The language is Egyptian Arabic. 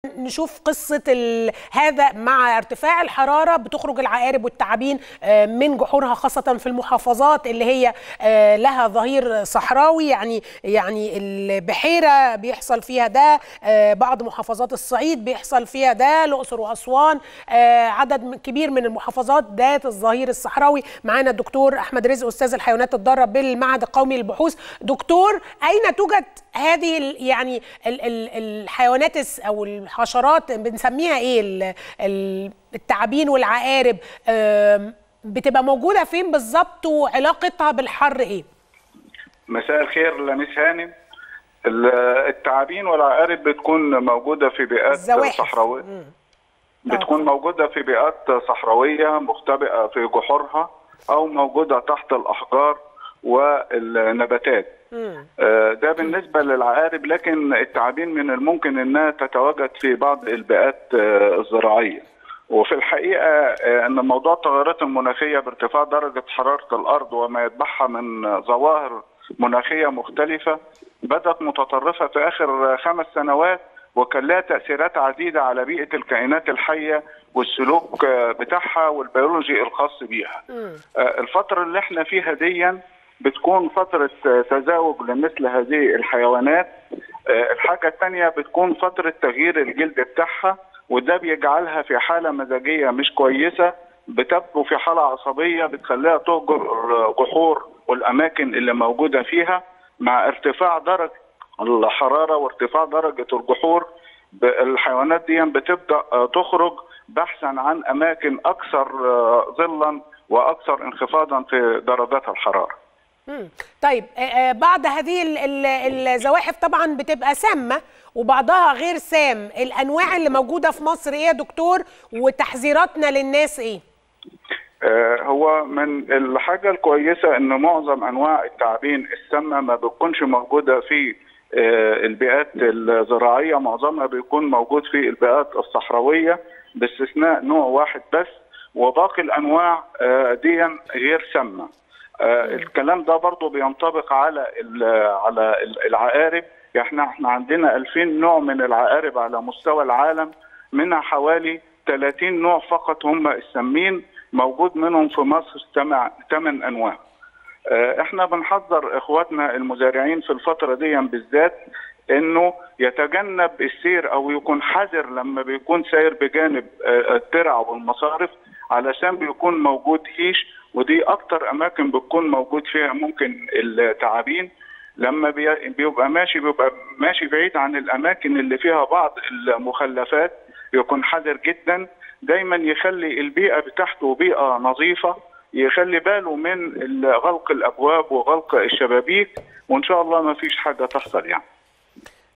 نشوف قصة ال... هذا مع ارتفاع الحرارة بتخرج العقارب والتعابين آه، من جحورها خاصة في المحافظات اللي هي آه، لها ظهير صحراوي يعني يعني البحيرة بيحصل فيها ده آه، بعض محافظات الصعيد بيحصل فيها ده الأقصر وأسوان آه، عدد م- كبير من المحافظات ذات الظهير الصحراوي معانا الدكتور أحمد رزق أستاذ الحيوانات الضارة بالمعهد القومي للبحوث دكتور أين توجد هذه ال- يعني ال- ال- الحيوانات الس- أو الحشرات بنسميها إيه ال- ال- التعابين والعقارب آم، بتبقى موجودة فين بالظبط وعلاقتها بالحر إيه؟ مساء الخير لميس هانم ال- التعابين والعقارب بتكون موجودة في بيئات الزواحف. صحراوية مم. بتكون موجودة في بيئات صحراوية مختبئة في جحورها أو موجودة تحت الأحجار والنباتات مم. آه، ده بالنسبة للعقارب لكن التعابين من الممكن أنها تتواجد في بعض البيئات آه، الزراعية وفي الحقيقة آه، أن موضوع التغيرات المناخية بارتفاع درجة حرارة الأرض وما يتبعها من ظواهر مناخية مختلفة بدأت متطرفة في آخر خمس سنوات وكان لها تأثيرات عديدة على بيئة الكائنات الحية والسلوك آه، بتاعها والبيولوجي الخاص بيها مم. آه، الفترة اللي احنا فيها ديا بتكون فترة آه، تزاوج لمثل هذه الحيوانات آه، الحاجة الثانية بتكون فترة تغيير الجلد بتاعها وده بيجعلها في حالة مزاجية مش كويسة بتبدو في حالة عصبية بتخليها تهجر جحور والأماكن اللي موجودة فيها مع ارتفاع درجة الحرارة وارتفاع درجة الجحور ب- الحيوانات دي بتبدأ آه، تخرج بحثا عن أماكن أكثر آه، ظلا وأكثر انخفاضا في درجات الحرارة مم. طيب آه، آه، بعض هذه ال- ال- الزواحف طبعا بتبقى سامة وبعضها غير سام الأنواع اللي موجودة في مصر إيه يا دكتور وتحذيراتنا للناس إيه؟ آه، هو من الحاجة الكويسة ان معظم انواع التعابين السامة ما بتكونش موجودة في آه، البيئات الزراعية معظمها بيكون موجود في البيئات الصحراوية باستثناء نوع واحد بس وباقي الانواع آه، دي غير سامة آه، الكلام ده برضو بينطبق على ال- على ال- العقارب احنا احنا عندنا 2000 نوع من العقارب على مستوى العالم منها حوالي 30 نوع فقط هم السامين موجود منهم في مصر 8 انواع آه، احنا بنحذر اخواتنا المزارعين في الفتره دي بالذات انه يتجنب السير او يكون حذر لما بيكون ساير بجانب آه، الترع والمصارف علشان بيكون موجود هيش ودي اكتر اماكن بتكون موجود فيها ممكن التعابين لما بي- بيبقى ماشي بيبقى ماشي بعيد عن الاماكن اللي فيها بعض المخلفات يكون حذر جدا دايما يخلي البيئه بتاعته بيئه نظيفه يخلي باله من ال- غلق الابواب وغلق الشبابيك وان شاء الله ما فيش حاجه تحصل يعني